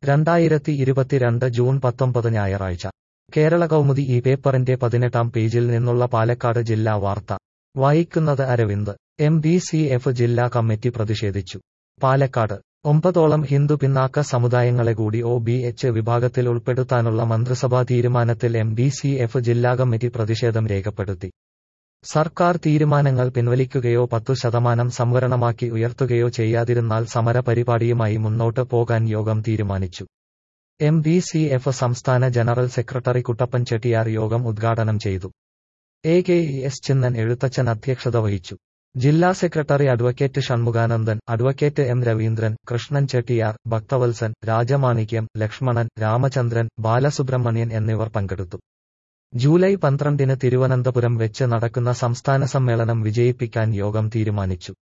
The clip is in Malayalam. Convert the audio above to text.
രണ്ടായിരത്തി ഇരുപത്തിരണ്ട് ജൂൺ പത്തൊമ്പത് ഞായറാഴ്ച കേരള കൗമുദി ഈ പേപ്പറിന്റെ പതിനെട്ടാം പേജിൽ നിന്നുള്ള പാലക്കാട് ജില്ലാ വാർത്ത വായിക്കുന്നത് Aravind M B C F ജില്ലാ കമ്മിറ്റി പ്രതിഷേധിച്ചു പാലക്കാട് ഒമ്പതോളം ഹിന്ദു പിന്നാക്ക സമുദായങ്ങളെ കൂടി ഒ ബി എച്ച് വിഭാഗത്തിൽ ഉൾപ്പെടുത്താനുള്ള മന്ത്രിസഭാ തീരുമാനത്തിൽ എം ബി സി എഫ് ജില്ലാ കമ്മിറ്റി പ്രതിഷേധം രേഖപ്പെടുത്തി സർക്കാർ തീരുമാനങ്ങൾ പിൻവലിക്കുകയോ പത്തു ശതമാനം സംവരണമാക്കി ഉയർത്തുകയോ ചെയ്യാതിരുന്നാൽ സമര പരിപാടിയുമായി മുന്നോട്ട് പോകാൻ യോഗം തീരുമാനിച്ചു എം ബി സി എഫ് സംസ്ഥാന ജനറൽ സെക്രട്ടറി കുട്ടപ്പൻ ചെട്ടിയാർ യോഗം ഉദ്ഘാടനം ചെയ്തു A K E S Chinnan Ezhuthachan അധ്യക്ഷത വഹിച്ചു ജില്ലാ secretary advocate Shanmukhanandan advocate M Raveendran Krishnan Chettiar Bhakthavalsan Rajamanickam Lakshmanan Ramachandran Balasubramanian എന്നിവർ പങ്കെടുത്തു ജൂലൈ പന്ത്രണ്ടിന് തിരുവനന്തപുരം വെച്ച് നടക്കുന്ന സംസ്ഥാന സമ്മേളനം വിജയിപ്പിക്കാൻ യോഗം തീരുമാനിച്ചു